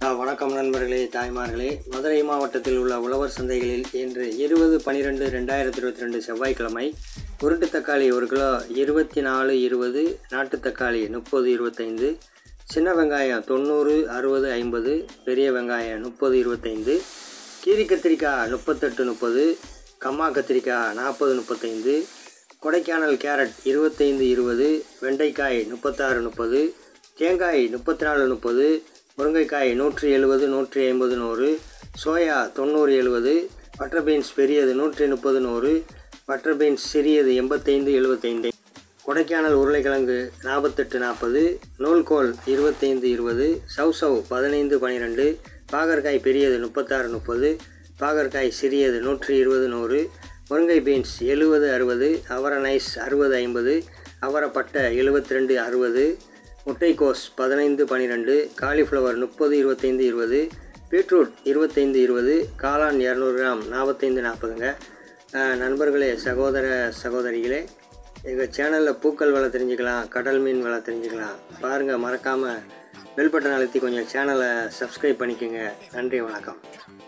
ஆ, வணக்கம் நண்பர்களே தாய்மார்களே மதுரை மாவட்டத்தில் உள்ள உழவர் சந்தைகளில் இன்று இருபது பன்னிரெண்டு ரெண்டாயிரத்தி இருபத்தி ரெண்டு செவ்வாய்க்கிழமை உருட்டு தக்காளி ஒரு கிலோ இருபத்தி நாலு இருபது நாட்டு தக்காளி முப்பது இருபத்தைந்து சின்ன வெங்காயம் தொண்ணூறு அறுபது ஐம்பது பெரிய வெங்காயம் முப்பது இருபத்தைந்து கீரி கத்திரிக்காய் முப்பத்தெட்டு முப்பது கம்மா கத்திரிக்காய் நாற்பது முப்பத்தைந்து கொடைக்கானல் கேரட் இருபத்தைந்து இருபது வெண்டைக்காய் முப்பத்தாறு முப்பது தேங்காய் முப்பத்தி நாலு முப்பது முருங்கைக்காய் நூற்றி எழுபது நூற்றி ஐம்பது நூறு சோயா தொண்ணூறு எழுபது பட்டர் பீன்ஸ் பெரியது நூற்றி முப்பது நூறு பட்டர் பீன்ஸ் சிறியது எண்பத்தைந்து எழுபத்தைந்து கொடைக்கானல் உருளைக்கிழங்கு நாற்பத்தெட்டு நாற்பது நூல்கோல் இருபத்தைந்து இருபது சவ் பதினைந்து பன்னிரெண்டு பாகற்காய் பெரியது முப்பத்தாறு முப்பது பாகற்காய் சிறியது நூற்றி இருபது நூறு முருங்கை பீன்ஸ் எழுபது அறுபது அவரை நைஸ் அறுபது ஐம்பது அவரைப்பட்டை எழுபத்தி ரெண்டு அறுபது முட்டைக்கோஸ் பதினைந்து பன்னிரெண்டு காலிஃப்ளவர் முப்பது இருபத்தைந்து இருபது பீட்ரூட் இருபத்தைந்து இருபது காளான் இரநூறு கிராம் நாற்பத்தைந்து நாற்பதுங்க அஹ், நண்பர்களே சகோதர சகோதரிகளே எங்கள் சேனலில் பூக்கள் விலை தெரிஞ்சுக்கலாம் கடல் மீன் விலை தெரிஞ்சுக்கலாம் பாருங்கள் மறக்காமல் பெல் பட்டன் அழுத்தி கொஞ்சம் சேனலை சப்ஸ்கிரைப் பண்ணிக்கோங்க நன்றி வணக்கம்